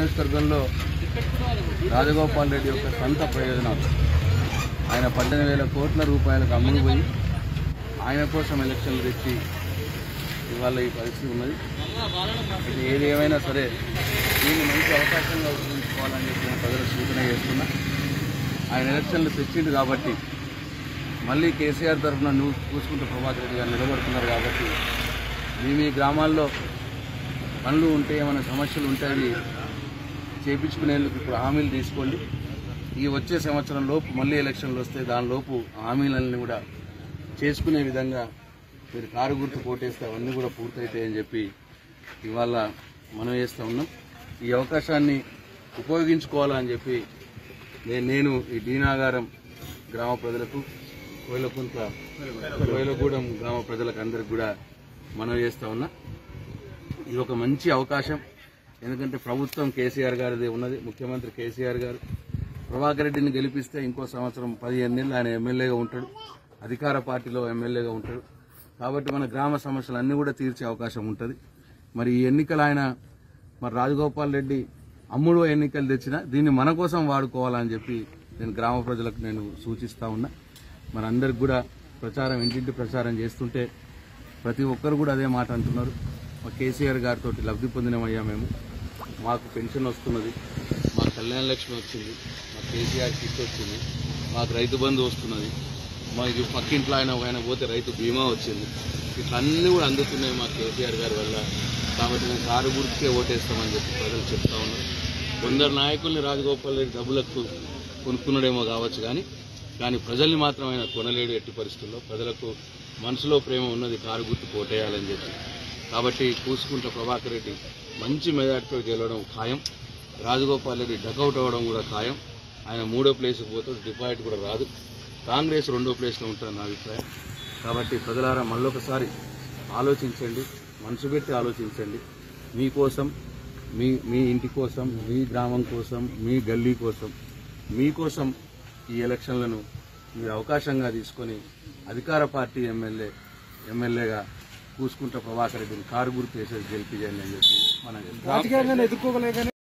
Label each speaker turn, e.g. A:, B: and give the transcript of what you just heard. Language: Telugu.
A: నియోజకవర్గంలో రాజగోపాల్ రెడ్డి యొక్క సొంత ప్రయోజనాలు ఆయన పద్దెనిమిది వేల కోట్ల రూపాయలకు అమ్ముడు పోయి ఆయన కోసం ఎలక్షన్లు తెచ్చి ఇవాళ ఈ పరిస్థితి ఉన్నది ఇది ఏది ఏమైనా సరే దీన్ని మంచి అవకాశంగా ఉపయోగించుకోవాలని చెప్పి నేను ప్రజలకు సూచన చేస్తున్నా ఆయన ఎలక్షన్లు తెచ్చిండు కాబట్టి మళ్ళీ కేసీఆర్ తరఫున నువ్వు చూసుకుంటూ ప్రభాకర్ రెడ్డి గారు నిలబడుతున్నారు కాబట్టి మీ మీ గ్రామాల్లో పనులు ఉంటే ఏమైనా సమస్యలు ఉంటే అవి చేపించుకునేందుకు ఇప్పుడు హామీలు తీసుకోండి ఈ వచ్చే సంవత్సరం లోపు మళ్ళీ ఎలక్షన్లు వస్తే దానిలోపు హామీలన్నీ కూడా చేసుకునే విధంగా మీరు కారు గుర్తు కోటేస్తే అవన్నీ కూడా పూర్తయితాయని చెప్పి ఇవాళ మనం చేస్తూ ఉన్నాం ఈ అవకాశాన్ని ఉపయోగించుకోవాలని చెప్పి నేను నేను ఈ డీనాగారం గ్రామ ప్రజలకు కోయిలకుంట్ల కోయిలగూడెం గ్రామ ప్రజలకు అందరికి కూడా మనం చేస్తూ ఉన్నా ఇది ఒక మంచి అవకాశం ఎందుకంటే ప్రభుత్వం కేసీఆర్ గారిదే ఉన్నది ముఖ్యమంత్రి కేసీఆర్ గారు ప్రభాకర్ రెడ్డిని గెలిపిస్తే ఇంకో సంవత్సరం పదిహేను నెలలు ఆయన ఎమ్మెల్యేగా ఉంటాడు అధికార పార్టీలో ఎమ్మెల్యేగా ఉంటాడు కాబట్టి మన గ్రామ సమస్యలు అన్నీ కూడా తీర్చే అవకాశం ఉంటుంది మరి ఈ ఎన్నికలు ఆయన మరి రాజగోపాల్ రెడ్డి అమ్ముడు ఎన్నికలు తెచ్చినా దీన్ని మన కోసం వాడుకోవాలని చెప్పి నేను గ్రామ ప్రజలకు నేను సూచిస్తా ఉన్నా మనందరికి కూడా ప్రచారం ఇంటింటి ప్రచారం చేస్తుంటే ప్రతి ఒక్కరు కూడా అదే మాట అంటున్నారు మా కేసీఆర్ గారితో లబ్ధి పొందినమయ్యా మేము మాకు పెన్షన్ వస్తున్నది మా కళ్యాణ లక్ష్మి వచ్చింది మా కేసీఆర్ కిట్ వచ్చింది మాకు రైతు బంధు వస్తున్నది మాకు పక్కింట్లో ఆయన ఆయన పోతే రైతు బీమా వచ్చింది ఇట్లా అన్నీ కూడా అందుతున్నాయి మా కేసీఆర్ గారి వల్ల కాబట్టి మేము కారు గుర్తుకే ఓటేస్తామని చెప్పి ప్రజలు చెప్తా ఉన్నారు కొందరు నాయకుల్ని రాజగోపాల్ రెడ్డి డబ్బులకు కొనుక్కున్నాడేమో కావచ్చు కానీ కానీ ప్రజల్ని మాత్రం ఆయన కొనలేడు ఎట్టి పరిస్థితుల్లో ప్రజలకు మనసులో ప్రేమ ఉన్నది కారు గుర్తు కోటేయాలని చెప్పి కాబట్టి కూసుకుంట ప్రభాకర్ రెడ్డి మంచి మెజార్టీతో గెలవడం ఖాయం రాజగోపాల్ రెడ్డి డకౌట్ అవ్వడం కూడా ఖాయం ఆయన మూడో ప్లేస్కి పోతాడు డిపాజిట్ కూడా రాదు కాంగ్రెస్ రెండో ప్లేస్లో ఉంటుంది నా అభిప్రాయం కాబట్టి ప్రజలారా మళ్ళొకసారి ఆలోచించండి మనసు పెట్టి ఆలోచించండి మీకోసం మీ మీ ఇంటి కోసం మీ గ్రామం కోసం మీ గల్లీ కోసం మీకోసం ఈ ఎలక్షన్లను మీరు అవకాశంగా తీసుకొని అధికార పార్టీ ఎమ్మెల్యే ఎమ్మెల్యేగా కూసుకుంట ప్రభాకర్ రెడ్డిని కారు గుర్తు వేసేది గెలిపించండి అని చెప్పి మనం
B: రాజకీయంగా ఎదుర్కోగలే కానీ